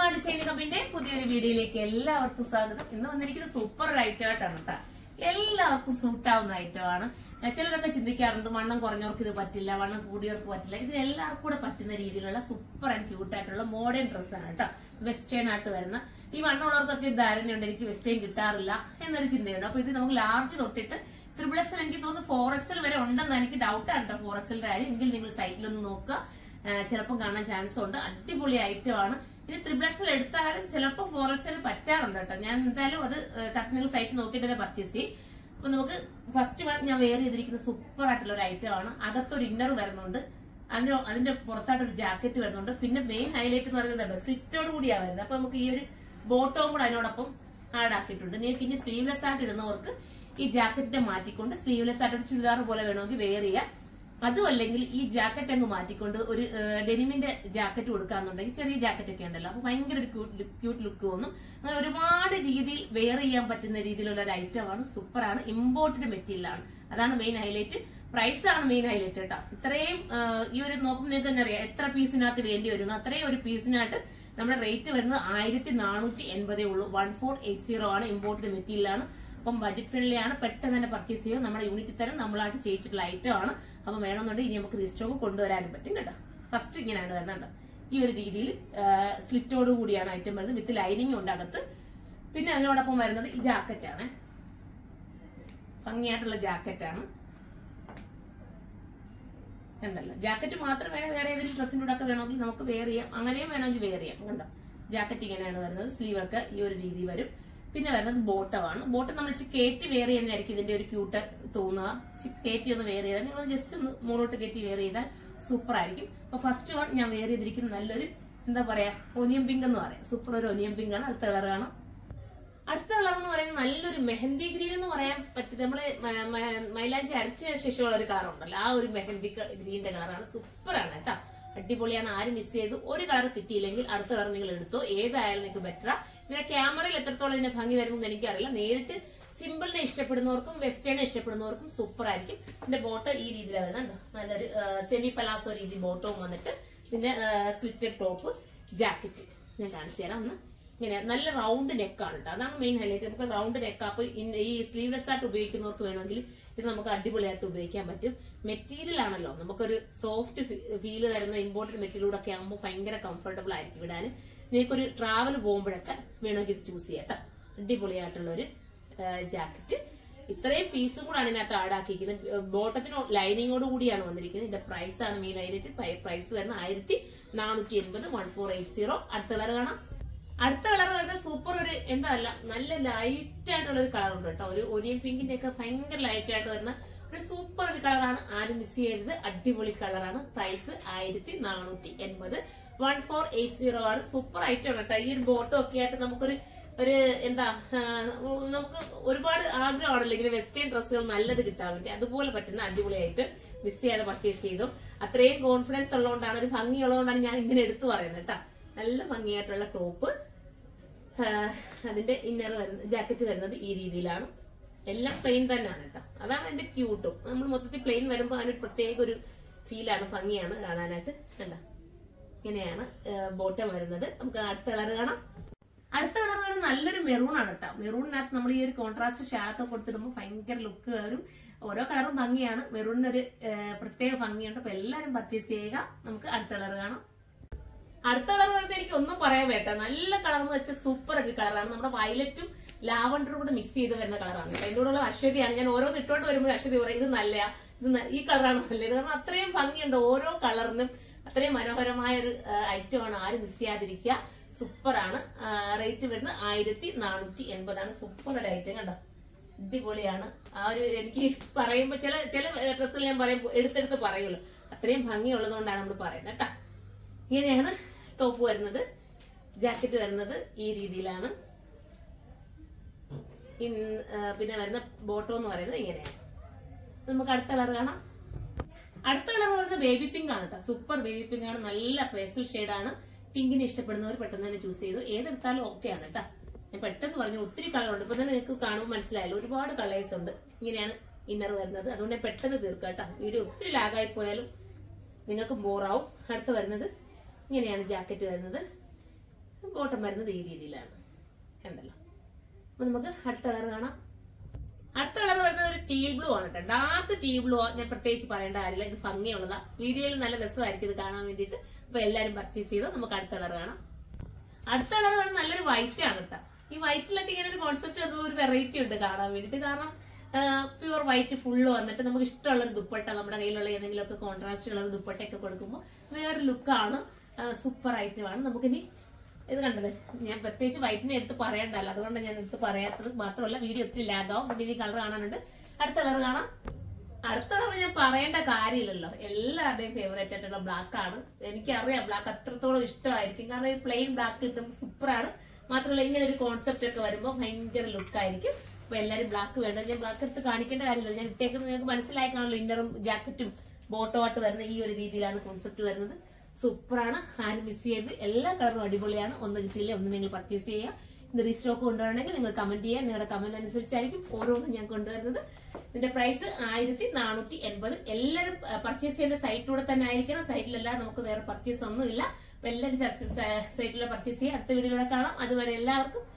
ഉമ്മ ഡിസൈൻ കമ്പിന്റെ പുതിയൊരു വീഡിയോയിലേക്ക് എല്ലാവർക്കും സ്വാഗതം ഇന്ന് വന്നിരിക്കുന്നത് സൂപ്പർ ഒരു ഐറ്റം ആയിട്ടാണ് കേട്ടോ എല്ലാവർക്കും സൂട്ട് ആവുന്ന ഐറ്റമാണ് ചിലരൊക്കെ ചിന്തിക്കാറുണ്ട് വണ്ണം കുറഞ്ഞവർക്ക് ഇത് പറ്റില്ല വണ്ണം കൂടിയവർക്ക് പറ്റില്ല ഇത് എല്ലാവർക്കും കൂടെ പറ്റുന്ന രീതിയിലുള്ള സൂപ്പർ ആൻഡ് ക്യൂട്ട് ആയിട്ടുള്ള മോഡേൺ ഡ്രസ്സാണ് കേട്ടോ വെസ്റ്റേൺ ആയിട്ട് വരുന്ന ഈ വണ്ണമുള്ളവർക്കൊക്കെ ഒരു ധാരണയുണ്ട് എനിക്ക് വെസ്റ്റേൺ കിട്ടാറില്ല എന്നൊരു ചിന്തയുണ്ട് അപ്പൊ ഇത് നമുക്ക് ലാർജ് തൊട്ടിട്ട് ത്രിബിൾ എക്സൽ എനിക്ക് തോന്നുന്നു ഫോർ എക്സൽ വരെ ഉണ്ടെന്ന് എനിക്ക് ഡൗട്ട് ആണ് കേട്ടോ ഫോർ എക്സലിന്റെ കാര്യം എങ്കിൽ നിങ്ങൾ സൈറ്റിലൊന്ന് നോക്കുക ചിലപ്പോൾ കാണാൻ ചാൻസ് ഉണ്ട് അടിപൊളി ഐറ്റം ആണ് ഇത് ത്രിബിൾ എക്സൽ എടുത്താലും ചിലപ്പോൾ ഫോർ എക്സൽ പറ്റാറുണ്ട് കേട്ടോ ഞാൻ എന്തായാലും അത് കറക്റ്റ് നിങ്ങൾ സൈറ്റ് നോക്കിയിട്ട് തന്നെ പർച്ചേസ് ചെയ്യും അപ്പൊ നമുക്ക് ഫസ്റ്റ് വൺ ഞാൻ വെയർ ചെയ്തിരിക്കുന്ന സൂപ്പർ ആയിട്ടുള്ള ഒരു ഐറ്റം ആണ് അകത്തൊരു ഇന്നർ വരുന്നുണ്ട് അതിന്റെ അതിന്റെ പുറത്തായിട്ട് ഒരു ജാക്കറ്റ് വരുന്നുണ്ട് പിന്നെ മെയിൻ ഹൈലൈറ്റ് എന്ന് പറയുന്നത് സ്ലിറ്റോട് കൂടിയാണ് വരുന്നത് അപ്പൊ നമുക്ക് ഈ ഒരു ബോട്ടവും കൂടെ അതിനോടൊപ്പം ആഡ് ആക്കിയിട്ടുണ്ട് നിങ്ങൾക്ക് ഇനി സ്ലീവ്ലെസ് ആയിട്ട് ഇടുന്നവർക്ക് ഈ ജാക്കറ്റിനെ മാറ്റിക്കൊണ്ട് സ്ലീവ്ലെസ് ആയിട്ട് ഒരു ചുരിദാർ പോലെ വേണമെങ്കിൽ വെയർ ചെയ്യാം അതും അല്ലെങ്കിൽ ഈ ജാക്കറ്റ് അങ്ങ് മാറ്റിക്കൊണ്ട് ഒരു ഡെനിമിന്റെ ജാക്കറ്റ് കൊടുക്കാന്നുണ്ടെങ്കിൽ ചെറിയ ജാക്കറ്റ് ഒക്കെ ഉണ്ടല്ലോ അപ്പൊ ഭയങ്കര ഒരു ക്യൂട്ട് ലുക്ക് തോന്നും അങ്ങനെ ഒരുപാട് രീതിയിൽ വെയർ ചെയ്യാൻ പറ്റുന്ന രീതിയിലുള്ള ഒരു ഐറ്റം ആണ് സൂപ്പർ ആണ് ഇമ്പോർട്ടഡ് മെറ്റീരിയൽ ആണ് അതാണ് മെയിൻ ഹൈലൈറ്റ് പ്രൈസ് ആണ് മെയിൻ ഹൈലൈറ്റ് കേട്ടോ ഇത്രയും ആ, ഈ ഒരു നോക്കുമ്പോൾ നിങ്ങൾക്ക് തന്നെ അറിയാം എത്ര പീസിനകത്ത് വേണ്ടി വരുന്നു അത്രയും ഒരു പീസിനായിട്ട് നമ്മുടെ റേറ്റ് വരുന്നത് ആയിരത്തി നാനൂറ്റി എൺപതേ ഉള്ളൂ വൺ ഫോർ എയ്റ്റ് സീറോ ആണ് ഇമ്പോർട്ടഡ് മെറ്റീരിയൽ ആണ് അപ്പം ബജറ്റ് ഫ്രണ്ട്ലി ആണ് പെട്ടെന്ന് തന്നെ പർച്ചേസ് ചെയ്യുക നമ്മുടെ യൂണിറ്റിൽ തന്നെ നമ്മളായിട്ട് ചെയ്യിച്ചിട്ടുള്ള ഐറ്റം ആണ് അപ്പം വേണമെന്നുണ്ടെങ്കിൽ ഇനി നമുക്ക് റീസ്റ്റോക്ക് കൊണ്ടുവരാനും പറ്റും കേട്ടോ ഫസ്റ്റ് ഇങ്ങനെയാണ് വരുന്നത് ഈ ഒരു രീതിയിൽ സ്ലിറ്റോട് കൂടിയാണ് ഐറ്റം വരുന്നത് വിത്ത് ലൈനിങ് ഉണ്ട് അകത്ത് പിന്നെ അതിനോടൊപ്പം വരുന്നത് ഈ ജാക്കറ്റ് ആണ് ഭംഗിയായിട്ടുള്ള ജാക്കറ്റ് ആണ് ഉണ്ടല്ലോ ജാക്കറ്റ് മാത്രം വേണേ വേറെ ഏതെങ്കിലും ഡ്രസ്സിൻ്റെ കൂടെ ഒക്കെ വേണമെങ്കിൽ നമുക്ക് വെയർ ചെയ്യാം അങ്ങനെയും വേണമെങ്കിൽ വെയർ ചെയ്യാം കണ്ടോ ജാക്കറ്റ് ഇങ്ങനെയാണ് വരുന്നത് സ്ലീവ് ഒക്കെ ഈ ഒരു രീതി വരും പിന്നെ വരുന്നത് ബോട്ടമാണ് ബോട്ടം നമ്മൾ ഇച്ചിരി കയറ്റി വെയർ ചെയ്യുന്നതായിരിക്കും ഇതിന്റെ ഒരു ക്യൂട്ട് തോന്നുക ഇച്ചിരി കയറ്റി ഒന്ന് വെയർ ചെയ്താൽ നിങ്ങൾ ജസ്റ്റ് ഒന്ന് മുകളോട്ട് കയറ്റി വെയർ ചെയ്താൽ സൂപ്പർ ആയിരിക്കും അപ്പൊ ഫസ്റ്റ് വൺ ഞാൻ വെയർ ചെയ്തിരിക്കുന്ന നല്ലൊരു എന്താ പറയാ ഒനിയൻ പിങ്ക് എന്ന് പറയാം സൂപ്പർ ഒരു ഒനിയൻ പിങ്ക് ആണ് അടുത്ത കളർ കാണാം അടുത്ത കളർ എന്ന് പറയുന്നത് നല്ലൊരു മെഹന്തി ഗ്രീൻ എന്ന് പറയാൻ പറ്റും നമ്മള് മ- മ- മൈലാഞ്ചി അരച്ച ശേഷമുള്ള ഒരു കളർ ഉണ്ടല്ലോ ആ ഒരു മെഹന്തി ഗ്രീന്റെ കളറാണ് സൂപ്പർ ആണ് കേട്ടോ അടിപൊളിയാണ് ആരും മിസ് ചെയ്തു ഒരു കളർ കിട്ടിയില്ലെങ്കിൽ അടുത്ത കളർ നിങ്ങൾ എടുത്തോ ഏതായാലും നിങ്ങൾക്ക് ബെറ്ററാ പിന്നെ ക്യാമറയിൽ എത്രത്തോളം ഇതിന്റെ ഭംഗി തരുമെന്ന് എനിക്കറിയില്ല നേരിട്ട് സിമ്പിളിനെ ഇഷ്ടപ്പെടുന്നവർക്കും വെസ്റ്റേണിനെ ഇഷ്ടപ്പെടുന്നവർക്കും സൂപ്പർ ആയിരിക്കും ഇതിന്റെ ബോട്ടം ഈ രീതിയിലാണ് വരുന്നത് നല്ലൊരു സെമി പലാസോ രീതി ബോട്ടവും വന്നിട്ട് പിന്നെ സ്ലിറ്റഡ് ടോപ്പ് ജാക്കറ്റ് ഞാൻ കാണിച്ചു തരാം ഒന്ന് ഇങ്ങനെ നല്ല റൗണ്ട് നെക്കാണ് കേട്ടോ അതാണ് മെയിൻ ഹൈലൈറ്റ് നമുക്ക് റൗണ്ട് നെക്ക് അപ്പൊ ഇൻ- ഈ സ്ലീവ്ലെസ് ആയിട്ട് ഉപയോഗിക്കുന്നവർക്ക് വേണമെങ്കിൽ ഇത് നമുക്ക് അടിപൊളിയായിട്ട് ഉപയോഗിക്കാൻ പറ്റും മെറ്റീരിയൽ ആണല്ലോ നമുക്കൊരു സോഫ്റ്റ് ഫീല് തരുന്ന ഇമ്പോർട്ടന്റ് മെറ്റീരിയൽ ഒക്കെ ആകുമ്പോൾ ഭയങ്കര കംഫർട്ടബിൾ ആയിരിക്കും ഇടാൻ നിങ്ങൾക്കൊരു ട്രാവൽ പോകുമ്പോഴൊക്കെ വേണമെങ്കിൽ ഇത് ചൂസ് ചെയ്യാം കേട്ടോ അടിപൊളിയായിട്ടുള്ള ഒരു ജാക്കറ്റ് ഇത്രയും പീസും കൂടാണ് ഇതിനകത്ത് ആടാക്കിയിരിക്കുന്നത് ബോട്ടത്തിന് ലൈനിങ്ങോട് കൂടിയാണ് വന്നിരിക്കുന്നത് ഇതിന്റെ പ്രൈസ് ആണ് മെയിൻ ഹൈലൈറ്റ് പ്രൈസ് വരുന്നത് ആയിരത്തി നാനൂറ്റി എൺപത് വൺ ഫോർ എയ്റ്റ് സീറോ അടുത്ത കളർ കാണാം അടുത്ത കളർ വരുന്നത് സൂപ്പർ ഒരു എന്താ അല്ല നല്ല ലൈറ്റ് ആയിട്ടുള്ള ഒരു കളർ ഉണ്ട് കേട്ടോ ഒരു ഒനിയൻ പിങ്കിന്റെ ഒക്കെ ഭയങ്കര ലൈറ്റ് ആയിട്ട് വരുന്ന ഒരു സൂപ്പർ ഒരു കളറാണ് ആരും മിസ് ചെയ്യരുത് അടിപൊളി കളറാണ് പ്രൈസ് ആയിരത്തി നാനൂറ്റി എൺപത് വൺ ഫോർ എയ്റ്റ് സീറോ ആണ് സൂപ്പർ ഐറ്റം ആണ് കേട്ടോ ഈ ഒരു ബോട്ടം ഒക്കെ ആയിട്ട് നമുക്കൊരു ഒരു എന്താ ആ, നമുക്ക് ഒരുപാട് ആഗ്രഹമാണല്ലോ ഇങ്ങനെ വെസ്റ്റേൺ ഡ്രസ്സുകൾ നല്ലത് കിട്ടാൻ വേണ്ടി അതുപോലെ പറ്റുന്ന അടിപൊളിയായിട്ട് മിസ് ചെയ്യാതെ പർച്ചേസ് ചെയ്തു അത്രയും കോൺഫിഡൻസ് ഉള്ളതുകൊണ്ടാണ് ഒരു ഭംഗി ഉള്ളതുകൊണ്ടാണ് ഞാൻ ഇങ്ങനെ എടുത്തു പറയുന്നത് കേട്ടോ നല്ല ഭംഗിയായിട്ടുള്ള ടോപ്പ് അതിന്റെ ഇന്നർ വരുന്ന ജാക്കറ്റ് വരുന്നത് ഈ രീതിയിലാണ് എല്ലാം പ്ലെയിൻ തന്നെയാണ് കേട്ടോ അതാണ് എന്റെ ക്യൂട്ടും നമ്മൾ മൊത്തത്തിൽ പ്ലെയിൻ വരുമ്പോൾ അതിനൊരു പ്രത്യേക ഒരു ഫീലാണ് ഭംഗിയാണ് കാണാനായിട്ട് കണ്ട ഇങ്ങനെയാണ് ബോട്ടം വരുന്നത് നമുക്ക് അടുത്ത കളർ കാണാം അടുത്ത കളർ ഒരു നല്ലൊരു മെറൂൺ ആണ് കേട്ടോ മെറൂണിനകത്ത് നമ്മൾ ഈ ഒരു കോൺട്രാസ്റ്റ് ഷാളൊക്കെ കൊടുത്തിടുമ്പോൾ ഭയങ്കര ലുക്ക് വരും ഓരോ കളറും ഭംഗിയാണ് മെറൂണിനൊരു ഏഹ്, പ്രത്യേക ഭംഗിയുണ്ട് അപ്പൊ എല്ലാവരും പർച്ചേസ് ചെയ്യുക നമുക്ക് അടുത്ത കളർ കാണാം അടുത്ത കളർ വരുന്നത് എനിക്ക് ഒന്നും പറയാൻ വേണ്ട നല്ല കളർ എന്ന് വെച്ചാൽ സൂപ്പർ ഒരു കളറാണ് നമ്മുടെ വയലറ്റും ലാവണ്ടറും കൂടെ മിക്സ് ചെയ്ത് വരുന്ന കളറാണ് അതിൻ്റെ കൂടെ ഉള്ള അശ്വതിയാണ് ഞാൻ ഓരോന്ന് ഇട്ടോണ്ട് വരുമ്പോൾ അശ്വതി പറയും ഇത് നല്ലയാ ഇത് ന- ഈ കളറാണ് നല്ലത് കാരണം അത്രയും ഭംഗിയുണ്ട് ഓരോ കളറിനും അത്രയും മനോഹരമായ ഒരു ഐറ്റമാണ് ആരും മിസ് ചെയ്യാതിരിക്കുക സൂപ്പറാണ് റേറ്റ് വരുന്നത് ആയിരത്തി നാനൂറ്റി എൺപതാണ് സൂപ്പർ ഒരു ഐറ്റം കണ്ടോ അടിപൊളിയാണ് ആ ഒരു എനിക്ക് പറയുമ്പോ ചില ചില ഡ്രസ്സുകൾ ഞാൻ പറയും എടുത്തെടുത്ത് പറയുമല്ലോ അത്രയും ഭംഗിയുള്ളത് കൊണ്ടാണ് നമ്മൾ പറയുന്നത് കേട്ടോ ഇങ്ങനെയാണ് ടോപ്പ് വരുന്നത് ജാക്കറ്റ് വരുന്നത് ഈ രീതിയിലാണ് ഇൻ- ആ, പിന്നെ വരുന്ന ബോട്ടം എന്ന് പറയുന്നത് ഇങ്ങനെയാണ് നമുക്ക് അടുത്ത കളർ കാണാം അടുത്ത കളർ പറയുന്നത് ബേബി പിങ്ക് ആണ് കേട്ടോ സൂപ്പർ ബേബി പിങ്ക് ആണ് നല്ല പേസ്റ്റൽ ഷെയ്ഡാണ് പിങ്കിനെ ഇഷ്ടപ്പെടുന്നവർ പെട്ടെന്ന് തന്നെ ചൂസ് ചെയ്തു ഏതെടുത്താലും ഓക്കെ ആണ് കേട്ടോ ഞാൻ പെട്ടെന്ന് പറഞ്ഞു ഒത്തിരി കളർ ഉണ്ട് ഇപ്പൊ തന്നെ നിങ്ങൾക്ക് കാണുമ്പോൾ മനസ്സിലായല്ലോ ഒരുപാട് കളേഴ്സ് ഉണ്ട് ഇങ്ങനെയാണ് ഇന്നർ വരുന്നത് അതുകൊണ്ട് ഞാൻ പെട്ടെന്ന് തീർക്കാം കേട്ടോ വീഡിയോ ഒത്തിരി ലാഗായി പോയാലും നിങ്ങൾക്ക് ബോറാവും അടുത്ത് വരുന്നത് ഇങ്ങനെയാണ് ജാക്കറ്റ് വരുന്നത് ബോട്ടം വരുന്നത് ഈ രീതിയിലാണ് കണ്ടല്ലോ അപ്പൊ നമുക്ക് അടുത്ത കളർ കാണാം അടുത്ത കളർ വരുന്നത് ഒരു ടീൽ ബ്ലൂ ആണ് കേട്ടോ ഡാർക്ക് ടീൽ ബ്ലൂ ഞാൻ പ്രത്യേകിച്ച് പറയേണ്ട കാര്യമില്ല ഇത് ഭംഗിയുള്ളതാ വീഡിയോയിൽ നല്ല രസമായിരിക്കും ഇത് കാണാൻ വേണ്ടിയിട്ട് അപ്പൊ എല്ലാരും പർച്ചേസ് ചെയ്തോ നമുക്ക് അടുത്ത കളർ കാണാം അടുത്ത കളർ വരുന്നത് നല്ലൊരു വൈറ്റ് ആണ് കേട്ടോ ഈ വൈറ്റിലൊക്കെ ഇങ്ങനെ ഒരു കോൺസെപ്റ്റ് അത് ഒരു വെറൈറ്റി ഉണ്ട് കാണാൻ വേണ്ടിയിട്ട് കാരണം പ്യുവർ വൈറ്റ് ഫുള്ള് വന്നിട്ട് നമുക്ക് ഇഷ്ടമുള്ള ഒരു ദുപ്പട്ട നമ്മുടെ കയ്യിലുള്ള ഏതെങ്കിലുമൊക്കെ കോൺട്രാസ്റ്റ് കളർ ദുപ്പട്ടയൊക്കെ കൊടുക്കുമ്പോൾ വേറെ ലുക്കാണ് സൂപ്പർ ഐറ്റമാണ് നമുക്കിനി ഇത് കണ്ടത് ഞാൻ പ്രത്യേകിച്ച് വൈറ്റിനെ എടുത്ത് പറയണ്ടല്ലോ അതുകൊണ്ട് ഞാൻ എടുത്ത് പറയാത്തത് മാത്രമല്ല വീഡിയോ ഒത്തിരി ലാഗാവും പിന്നെ ഇനി കളർ കാണാനുണ്ട് അടുത്ത കളർ കാണാം അടുത്ത കളർ ഞാൻ പറയേണ്ട കാര്യമില്ലല്ലോ എല്ലാവരുടെയും ഫേവറേറ്റ് ആയിട്ടുള്ള ബ്ലാക്ക് ആണ് എനിക്കറിയാം ബ്ലാക്ക് അത്രത്തോളം ഇഷ്ടമായിരിക്കും കാരണം ഈ പ്ലെയിൻ ബ്ലാക്ക് കിട്ടും സൂപ്പറാണ് മാത്രമല്ല ഇങ്ങനെ ഒരു കോൺസെപ്റ്റ് ഒക്കെ വരുമ്പോൾ ഭയങ്കര ലുക്ക് ആയിരിക്കും അപ്പൊ എല്ലാരും ബ്ലാക്ക് വേണ്ട ഞാൻ ബ്ലാക്ക് എടുത്ത് കാണിക്കേണ്ട കാര്യമില്ല ഞാൻ ഇട്ടേക്കുന്നത് നിങ്ങൾക്ക് മനസ്സിലായി കാണുമല്ലോ ഇന്നറും ജാക്കറ്റും ബോട്ടമായിട്ട് വരുന്ന ഈ ഒരു രീതിയിലാണ് കോൺസെപ്റ്റ് വരുന്നത് സൂപ്പറാണ് ആരും മിസ് ചെയ്ത് എല്ലാ കളറും അടിപൊളിയാണ് ഒന്ന് കിട്ടിയില്ല ഒന്ന് നിങ്ങൾ പർച്ചേസ് ചെയ്യുക ഇത് റീസ്റ്റോക്ക് കൊണ്ടുവരണമെങ്കിൽ നിങ്ങൾ കമന്റ് ചെയ്യുക നിങ്ങളുടെ കമന്റ് അനുസരിച്ചായിരിക്കും ഓരോന്നും ഞാൻ കൊണ്ടുവരുന്നത് ഇതിന്റെ പ്രൈസ് ആയിരത്തി നാനൂറ്റി എൺപത് എല്ലാവരും പർച്ചേസ് ചെയ്യേണ്ട സൈറ്റിലൂടെ തന്നെ ആയിരിക്കണം സൈറ്റിലല്ലാതെ നമുക്ക് വേറെ പർച്ചേസ് ഒന്നുമില്ല അപ്പൊ എല്ലാവരും സൈറ്റിലൂടെ പർച്ചേസ് ചെയ്യുക അടുത്ത വീഡിയോയിലൂടെ കാണാം അതുവരെ എല്ലാവർക്കും